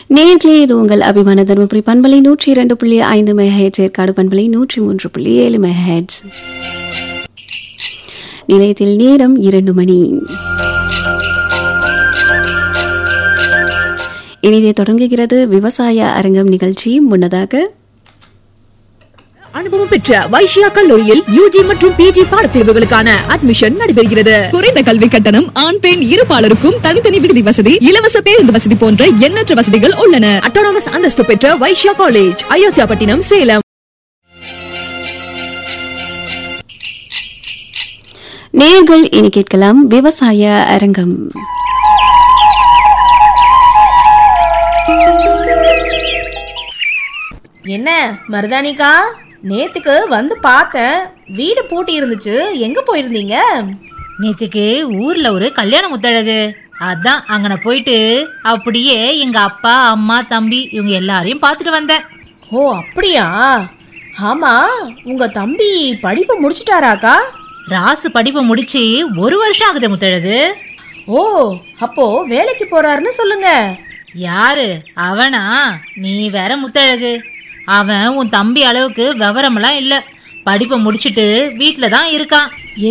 நேர்களே இது உங்கள் அபிமான தருமபுரி பண்பலை நூற்றி இரண்டு புள்ளி ஐந்து மெகஹெட்ஸ் ஏற்காடு பண்பலை நூற்றி மூன்று புள்ளி ஏழு மெகஹெட்ஸ் நிலையத்தில் நேரம் இரண்டு மணி இனிதே தொடங்குகிறது விவசாய அரங்கம் நிகழ்ச்சி முன்னதாக அனுபவம் பெற்ற வைஷ்யா கல்லூரியில் யூஜி மற்றும் பிஜி பாடப்பிரிவுகளுக்கான அட்மிஷன் நடைபெறுகிறது குறைந்த கல்வி கட்டணம் ஆண் பெண் இருபாலருக்கும் தனித்தனி விடுதி வசதி இலவச பேருந்து வசதி போன்ற எண்ணற்ற வசதிகள் உள்ளன அட்டானமஸ் அந்தஸ்து பெற்ற வைஷ்யா காலேஜ் அயோத்தியாபட்டினம் சேலம் நேர்கள் இனி கேட்கலாம் விவசாய அரங்கம் என்ன மருதானிக்கா நேத்துக்கு வந்து பார்த்தேன் வீடு பூட்டி இருந்துச்சு எங்க போயிருந்தீங்க நேத்துக்கு ஊர்ல ஒரு கல்யாண முத்தழகு அதான் அங்கன போயிட்டு அப்படியே எங்க அப்பா அம்மா தம்பி இவங்க எல்லாரையும் பார்த்துட்டு வந்தேன் ஓ அப்படியா ஆமா உங்க தம்பி படிப்பு முடிச்சிட்டாராக்கா ராசு படிப்பை முடிச்சு ஒரு வருஷம் ஆகுது முத்தழகு ஓ அப்போ வேலைக்கு போறாருன்னு சொல்லுங்க யாரு அவனா நீ வேற முத்தழகு அவன் உன் தம்பி அளவுக்கு விவரமெல்லாம் இல்ல படிப்பை முடிச்சிட்டு வீட்டில தான் இருக்கான்